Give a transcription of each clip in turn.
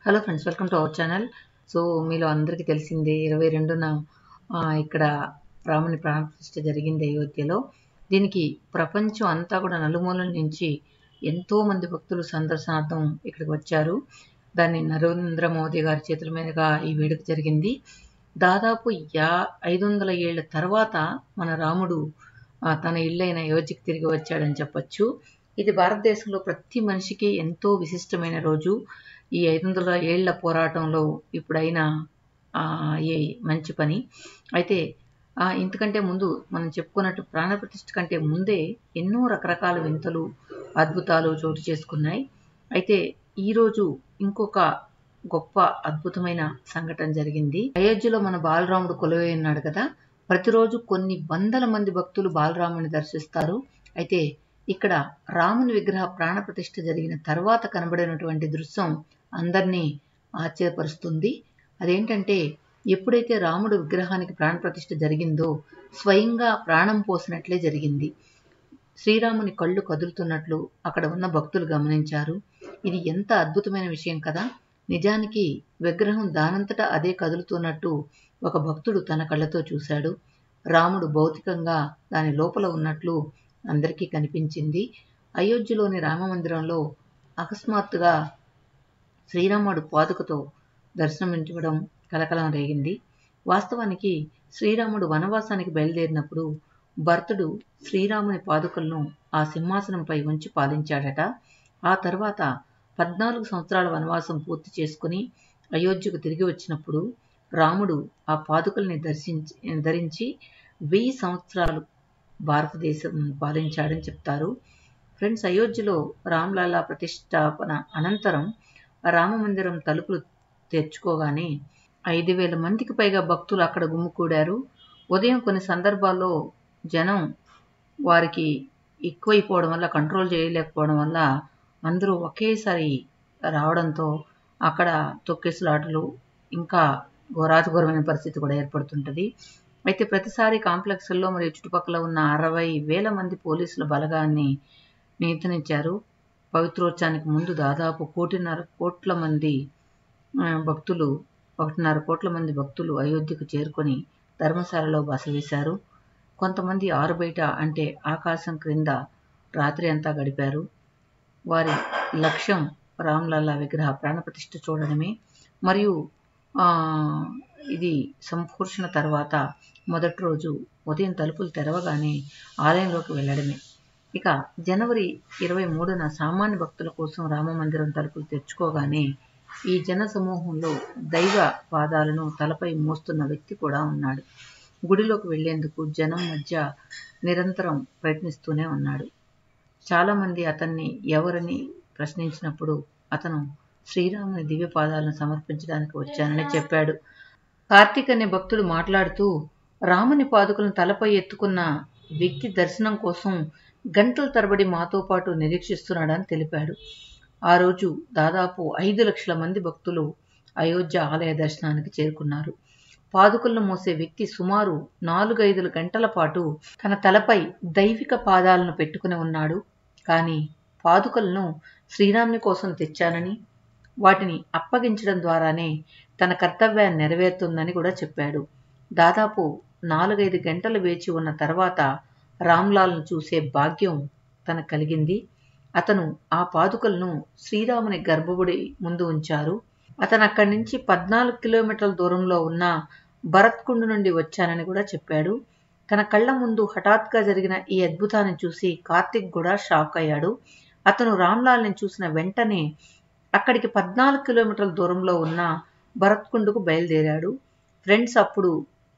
hello friends welcome to our channel so మీలో అందరికీ తెలిసిందే ఇరవై రెండున ఆ, ఇక్కడ రాముని ప్రాణప్రతిష్ఠ జరిగింది అయోధ్యలో దీనికి ప్రపంచం అంతా కూడా నలుమూలల నుంచి ఎంతో మంది భక్తులు సందర్శనార్థం ఇక్కడికి వచ్చారు దాన్ని నరేంద్ర మోదీ గారి చేతుల మీదుగా ఈ వేడుక జరిగింది దాదాపు యా ఐదు వందల ఏళ్ల తర్వాత మన రాముడు ఆ, తన ఇల్లైన అయోధ్యకి తిరిగి వచ్చాడని చెప్పొచ్చు ఇది భారతదేశంలో ప్రతి మనిషికి ఎంతో విశిష్టమైన రోజు ఈ ఐదు వందల ఏళ్ల పోరాటంలో ఇప్పుడైనా ఆ, అయ్యే మంచి పని అయితే ఆ, ఇంతకంటే ముందు మనం చెప్పుకున్నట్టు ప్రాణప్రతిష్ఠ కంటే ముందే ఎన్నో రకరకాల వింతలు అద్భుతాలు చోటు చేసుకున్నాయి అయితే ఈరోజు ఇంకొక గొప్ప అద్భుతమైన సంఘటన జరిగింది అయోధ్యలో మన బాలరాముడు కొలువై ఉన్నాడు కదా ప్రతిరోజు కొన్ని వందల మంది భక్తులు బాలరాముని దర్శిస్తారు అయితే ఇక్కడ రాముని విగ్రహ ప్రాణప్రతిష్ఠ జరిగిన తర్వాత కనబడినటువంటి దృశ్యం అందరినీ ఆశ్చర్యపరుస్తుంది అదేంటంటే ఎప్పుడైతే రాముడు విగ్రహానికి ప్రాణప్రతిష్ఠ జరిగిందో స్వయంగా ప్రాణం పోసినట్లే జరిగింది శ్రీరాముని కళ్ళు కదులుతున్నట్లు అక్కడ ఉన్న భక్తులు గమనించారు ఇది ఎంత అద్భుతమైన విషయం కదా నిజానికి విగ్రహం దానంతటా అదే కదులుతున్నట్టు ఒక భక్తుడు తన కళ్ళతో చూశాడు రాముడు భౌతికంగా దాని లోపల ఉన్నట్లు అందరికీ కనిపించింది అయోధ్యలోని రామమందిరంలో అకస్మాత్తుగా శ్రీరాముడు పాదుకతో దర్శనమించడం కలకలం రేగింది వాస్తవానికి శ్రీరాముడు వనవాసానికి బయలుదేరినప్పుడు భర్తుడు శ్రీరాముని పాదుకలను ఆ సింహాసనంపై ఉంచి పాలించాడట ఆ తర్వాత పద్నాలుగు సంవత్సరాల వనవాసం పూర్తి చేసుకుని అయోధ్యకు తిరిగి వచ్చినప్పుడు రాముడు ఆ పాదుకల్ని దర్శించి ధరించి వెయ్యి సంవత్సరాలు భారతదేశం పాలించాడని చెప్తారు ఫ్రెండ్స్ అయోధ్యలో రామ్లలా ప్రతిష్టాపన అనంతరం రామ మందిరం తలుపులు తెరుచుకోగానే ఐదు వేల మందికి పైగా భక్తులు అక్కడ గుమ్ముకూడారు ఉదయం కొన్ని సందర్భాల్లో జనం వారికి ఎక్కువైపోవడం వల్ల కంట్రోల్ చేయలేకపోవడం వల్ల అందరూ ఒకేసారి రావడంతో అక్కడ తొక్కేసులాటలు ఇంకా ఘోరాతిఘోరమైన పరిస్థితి కూడా ఏర్పడుతుంటుంది అయితే ప్రతిసారి కాంప్లెక్స్లో మరియు చుట్టుపక్కల ఉన్న అరవై వేల మంది పోలీసుల బలగాన్ని నియంత్రించారు పవిత్రోత్సవానికి ముందు దాదాపు కోటిన్నర కోట్ల మంది ఆ, భక్తులు ఒకటిన్నర కోట్ల మంది భక్తులు అయోధ్యకు చేరుకొని ధర్మశాలలో బస వేశారు కొంతమంది ఆరుబయట అంటే ఆకాశం క్రింద రాత్రి అంతా గడిపారు వారి లక్ష్యం రామ్లల్లా విగ్రహ ప్రాణప్రతిష్ఠ చూడడమే మరియు ఆ, ఇది సంపూర్ణ తర్వాత మొదటి రోజు ఉదయం తలుపులు తెరవగానే ఆలయంలోకి వెళ్ళడమే ఇక జనవరి ఇరవై మూడున సామాన్య భక్తుల కోసం రామమందిరం తలుపులు తెరుచుకోగానే ఈ జన సమూహంలో దైవ పాదాలను తలపై మోస్తున్న వ్యక్తి కూడా ఉన్నాడు గుడిలోకి వెళ్లేందుకు జనం మధ్య నిరంతరం ప్రయత్నిస్తూనే ఉన్నాడు చాలామంది అతన్ని ఎవరని ప్రశ్నించినప్పుడు అతను శ్రీరాముని దివ్య పాదాలను సమర్పించడానికి వచ్చానని చెప్పాడు కార్తీక్ అనే భక్తుడు మాట్లాడుతూ రాముని పాదుకలను తలపై ఎత్తుకున్న వ్యక్తి దర్శనం కోసం గంటల తరబడి మాతో పాటు నిరీక్షిస్తున్నాడని తెలిపాడు ఆ రోజు దాదాపు ఐదు లక్షల మంది భక్తులు అయోధ్య ఆలయ దర్శనానికి చేరుకున్నారు పాదుకలను మోసే వ్యక్తి సుమారు నాలుగైదు గంటల పాటు తన తలపై దైవిక పాదాలను పెట్టుకుని ఉన్నాడు కానీ పాదుకలను శ్రీరాముని కోసం తెచ్చానని వాటిని అప్పగించడం ద్వారానే తన కర్తవ్యాన్ని నెరవేరుతుందని కూడా చెప్పాడు దాదాపు నాలుగైదు గంటలు వేచి ఉన్న తర్వాత రామ్లాల్ను చూసే భాగ్యం తనకు కలిగింది అతను ఆ పాదుకలను శ్రీరాముని గర్భగుడి ముందు ఉంచారు అతను అక్కడి నుంచి పద్నాలుగు కిలోమీటర్ల దూరంలో ఉన్న భరత్కుండు నుండి వచ్చానని కూడా చెప్పాడు తన కళ్ళ ముందు హఠాత్గా జరిగిన ఈ అద్భుతాన్ని చూసి కార్తిక్ కూడా షాక్ అయ్యాడు అతను రామ్లాల్ని చూసిన వెంటనే అక్కడికి పద్నాలుగు కిలోమీటర్ల దూరంలో ఉన్న భరత్కుండుకు బయలుదేరాడు ఫ్రెండ్స్ అప్పుడు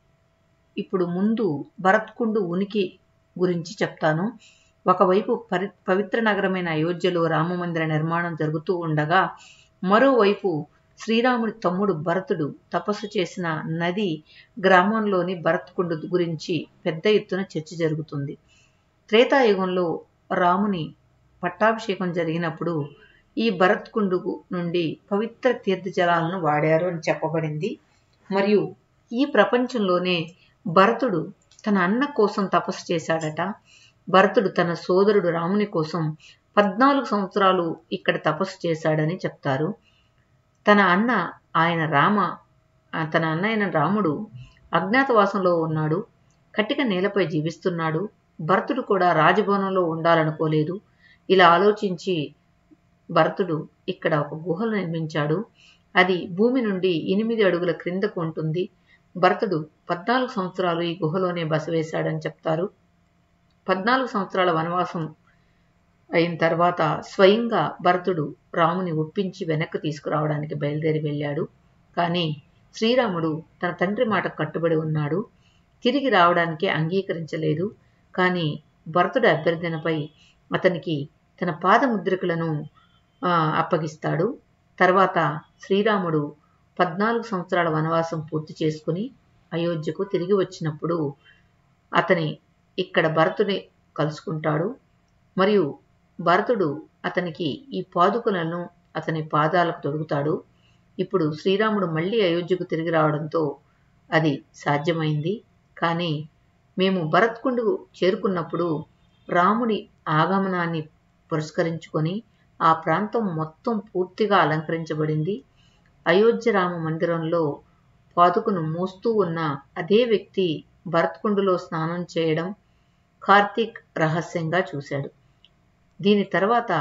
ఇప్పుడు ముందు భరత్కుండు ఉనికి గురించి చెప్తాను ఒకవైపు పరి పవిత్ర నగరమైన అయోధ్యలో రామమందిర నిర్మాణం జరుగుతూ ఉండగా మరోవైపు శ్రీరాముడి తమ్ముడు భరతుడు తపస్సు చేసిన నది గ్రామంలోని భరత్కుండు గురించి పెద్ద ఎత్తున చర్చ జరుగుతుంది త్రేతాయుగంలో రాముని పట్టాభిషేకం జరిగినప్పుడు ఈ భరత్కుండు నుండి పవిత్ర తీర్థ జలాలను వాడారు అని చెప్పబడింది మరియు ఈ ప్రపంచంలోనే భరతుడు తన అన్న కోసం తపస్సు చేశాడట భరతుడు తన సోదరుడు రాముని కోసం పద్నాలుగు సంవత్సరాలు ఇక్కడ తపస్సు చేశాడని చెప్తారు తన అన్న ఆయన రామ ఆ, తన అన్న అయిన రాముడు అజ్ఞాతవాసంలో ఉన్నాడు కట్టిక నేలపై జీవిస్తున్నాడు భరతుడు కూడా రాజభవనంలో ఉండాలనుకోలేదు ఇలా ఆలోచించి భరతుడు ఇక్కడ ఒక గుహను నిర్మించాడు అది భూమి నుండి ఎనిమిది అడుగుల క్రిందకు ఉంటుంది భరతుడు పద్నాలుగు సంవత్సరాలు ఈ గుహలోనే బస వేశాడని చెప్తారు పద్నాలుగు సంవత్సరాల వనవాసం అయిన తర్వాత స్వయంగా భరతుడు రాముని ఒప్పించి వెనక్కి తీసుకురావడానికి బయలుదేరి వెళ్ళాడు కానీ శ్రీరాముడు తన తండ్రి మాటకు కట్టుబడి ఉన్నాడు తిరిగి రావడానికి అంగీకరించలేదు కానీ భరతుడి అభ్యర్థనపై అతనికి తన పాదముద్రికలను ఆ, అప్పగిస్తాడు తర్వాత శ్రీరాముడు పద్నాలుగు సంవత్సరాల వనవాసం పూర్తి చేసుకుని అయోధ్యకు తిరిగి వచ్చినప్పుడు అతని ఇక్కడ భరతుని కలుసుకుంటాడు మరియు భరతుడు అతనికి ఈ పాదుకలను అతని పాదాలకు తొడుగుతాడు ఇప్పుడు శ్రీరాముడు మళ్ళీ అయోధ్యకు తిరిగి రావడంతో అది సాధ్యమైంది కానీ మేము భరత్కుండు చేరుకున్నప్పుడు రాముడి ఆగమనాన్ని పురస్కరించుకొని ఆ ప్రాంతం మొత్తం పూర్తిగా అలంకరించబడింది అయోధ్య రామ మందిరంలో పాదుకను మోస్తూ ఉన్న అదే వ్యక్తి భరత్కుండులో స్నానం చేయడం కార్తీక్ రహస్యంగా చూశాడు దీని తర్వాత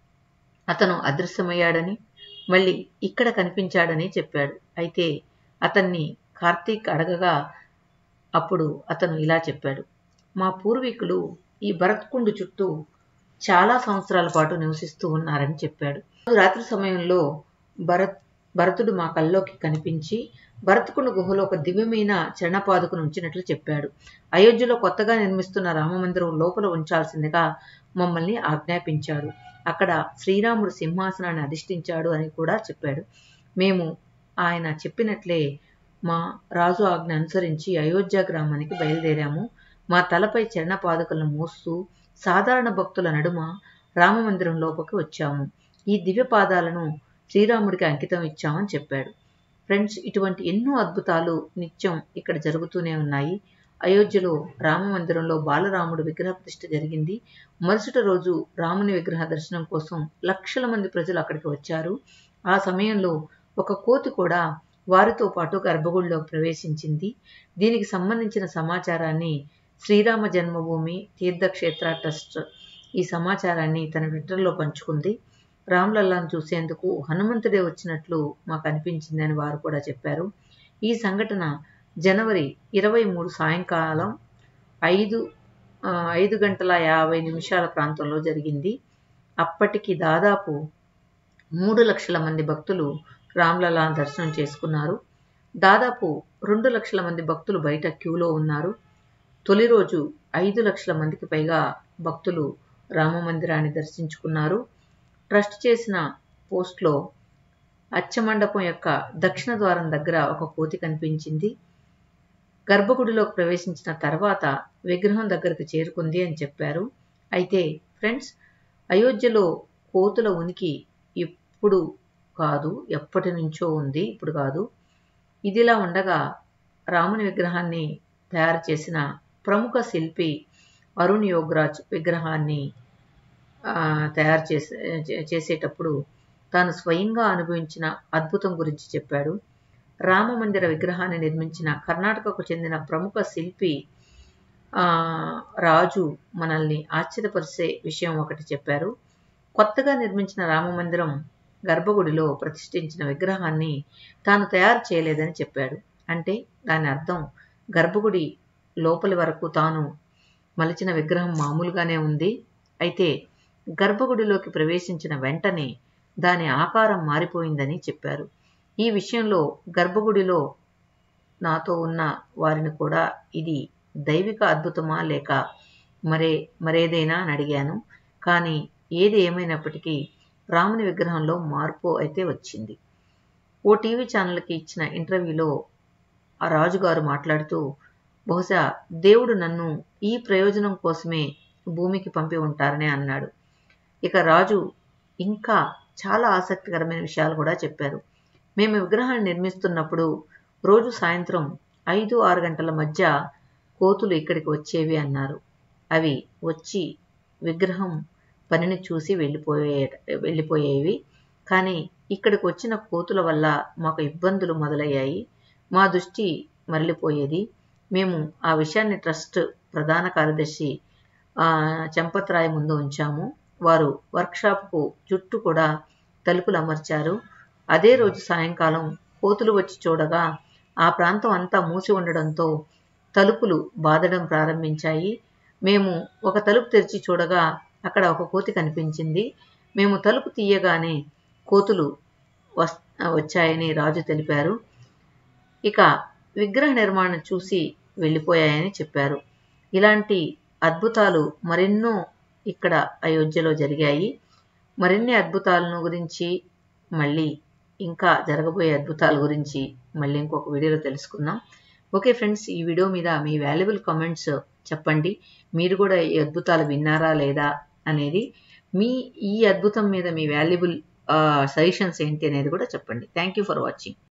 అతను అదృశ్యమయ్యాడని మళ్ళీ ఇక్కడ కనిపించాడని చెప్పాడు అయితే అతన్ని కార్తీక్ అడగగా అప్పుడు అతను ఇలా చెప్పాడు మా పూర్వీకులు ఈ భరత్కుండు చుట్టూ చాలా సంవత్సరాల పాటు నివసిస్తూ ఉన్నారని చెప్పాడు రాత్రి సమయంలో భరత్ భరతుడు మా కల్లోకి కనిపించి భరతకుండు గుహలో ఒక దివ్యమైన చరణపాదుకును ఉంచినట్లు చెప్పాడు అయోధ్యలో కొత్తగా నిర్మిస్తున్న రామమందిరం లోపల ఉంచాల్సిందిగా మమ్మల్ని ఆజ్ఞాపించారు అక్కడ శ్రీరాముడు సింహాసనాన్ని అధిష్ఠించాడు అని కూడా చెప్పాడు మేము ఆయన చెప్పినట్లే మా రాజు ఆజ్ఞ అనుసరించి అయోధ్య గ్రామానికి బయలుదేరాము మా తలపై చరణ పాదుకలను మోస్తూ సాధారణ భక్తుల నడుమ రామమందిరం లోపలికి వచ్చాము ఈ దివ్య పాదాలను శ్రీరాముడికి అంకితం ఇచ్చామని చెప్పాడు ఫ్రెండ్స్ ఇటువంటి ఎన్నో అద్భుతాలు నిత్యం ఇక్కడ జరుగుతూనే ఉన్నాయి అయోధ్యలో రామ మందిరంలో బాలరాముడు విగ్రహ ప్రతిష్ఠ జరిగింది మరుసటి రోజు రాముని విగ్రహ దర్శనం కోసం లక్షల మంది ప్రజలు అక్కడికి వచ్చారు ఆ సమయంలో ఒక కోతి కూడా వారితో పాటు గర్భగుడిలో ప్రవేశించింది దీనికి సంబంధించిన సమాచారాన్ని శ్రీరామ జన్మభూమి తీర్థక్షేత్ర ట్రస్ట్ ఈ సమాచారాన్ని తన ట్విట్టర్లో పంచుకుంది రామ్లల్లాను చూసేందుకు హనుమంతుడే వచ్చినట్లు మాకు అనిపించింది అని వారు కూడా చెప్పారు ఈ సంఘటన జనవరి ఇరవై మూడు సాయంకాలం ఐదు ఆ, ఐదు గంటల యాభై నిమిషాల ప్రాంతంలో జరిగింది అప్పటికి దాదాపు మూడు లక్షల మంది భక్తులు రామ్లలా దర్శనం చేసుకున్నారు దాదాపు రెండు లక్షల మంది భక్తులు బయట క్యూలో ఉన్నారు తొలి రోజు ఐదు లక్షల మందికి పైగా భక్తులు రామ మందిరాన్ని దర్శించుకున్నారు ట్రస్ట్ చేసిన పోస్ట్లో అచ్చమండపం యొక్క దక్షిణ ద్వారం దగ్గర ఒక కోతి కనిపించింది గర్భగుడిలోకి ప్రవేశించిన తర్వాత విగ్రహం దగ్గరకు చేరుకుంది అని చెప్పారు అయితే ఫ్రెండ్స్ అయోధ్యలో కోతుల ఉనికి ఇప్పుడు కాదు ఎప్పటి నుంచో ఉంది ఇప్పుడు కాదు ఇదిలా ఉండగా రాముని విగ్రహాన్ని తయారు చేసిన ప్రముఖ శిల్పి అరుణ్ యోగరాజ్ విగ్రహాన్ని ఆ, తయారు చేసే చే- చేసేటప్పుడు తాను స్వయంగా అనుభవించిన అద్భుతం గురించి చెప్పాడు రామ మందిర విగ్రహాన్ని నిర్మించిన కర్ణాటకకు చెందిన ప్రముఖ శిల్పి ఆ, రాజు మనల్ని ఆశ్చర్యపరిచే విషయం ఒకటి చెప్పారు కొత్తగా నిర్మించిన రామ మందిరం గర్భగుడిలో ప్రతిష్ఠించిన విగ్రహాన్ని తాను తయారు చేయలేదని చెప్పాడు అంటే దాని అర్థం గర్భగుడి లోపలి వరకు తాను మలిచిన విగ్రహం మామూలుగానే ఉంది అయితే గర్భగుడిలోకి ప్రవేశించిన వెంటనే దాని ఆకారం మారిపోయిందని చెప్పారు ఈ విషయంలో గర్భగుడిలో నాతో ఉన్న వారిని కూడా ఇది దైవిక అద్భుతమా లేక మరే మరేదైనా అని అడిగాను కానీ ఏది ఏమైనప్పటికీ రాముని విగ్రహంలో మార్పు అయితే వచ్చింది ఓ టీవీ ఛానల్కి ఇచ్చిన ఇంటర్వ్యూలో ఆ రాజుగారు మాట్లాడుతూ బహుశా దేవుడు నన్ను ఈ ప్రయోజనం కోసమే భూమికి పంపి ఉంటారని అన్నాడు ఇక రాజు ఇంకా చాలా ఆసక్తికరమైన విషయాలు కూడా చెప్పారు మేము విగ్రహాన్ని నిర్మిస్తున్నప్పుడు రోజు సాయంత్రం ఐదు ఆరు గంటల మధ్య కోతులు ఇక్కడికి వచ్చేవి అన్నారు అవి వచ్చి విగ్రహం పనిని చూసి వెళ్ళిపోయే వెళ్ళిపోయేవి కానీ ఇక్కడికి వచ్చిన కోతుల వల్ల మాకు ఇబ్బందులు మొదలయ్యాయి మా దృష్టి మరలిపోయేది మేము ఆ విషయాన్ని ట్రస్ట్ ప్రధాన కార్యదర్శి చెంపత్రాయ్ ముందు ఉంచాము వారు వర్క్షాప్కు చుట్టూ కూడా తలుపులు అమర్చారు అదే రోజు సాయంకాలం కోతులు వచ్చి చూడగా ఆ ప్రాంతం అంతా మూసి ఉండడంతో తలుపులు బాదడం ప్రారంభించాయి మేము ఒక తలుపు తెరిచి చూడగా అక్కడ ఒక కోతి కనిపించింది మేము తలుపు తీయగానే కోతులు వస్ వచ్చాయని రాజు తెలిపారు ఇక విగ్రహ నిర్మాణం చూసి వెళ్ళిపోయాయని చెప్పారు ఇలాంటి అద్భుతాలు మరెన్నో ఇక్కడ అయోధ్యలో జరిగాయి మరిన్ని అద్భుతాలను గురించి మళ్ళీ ఇంకా జరగబోయే అద్భుతాల గురించి మళ్ళీ ఇంకొక వీడియోలో తెలుసుకుందాం ఓకే ఫ్రెండ్స్ ఈ వీడియో మీద మీ వాల్యుబుల్ కామెంట్స్ చెప్పండి మీరు కూడా ఈ అద్భుతాలు విన్నారా లేదా అనేది మీ ఈ అద్భుతం మీద మీ వాల్యుబుల్ సజెషన్స్ ఏంటి అనేది కూడా చెప్పండి థ్యాంక్ యూ ఫర్ వాచింగ్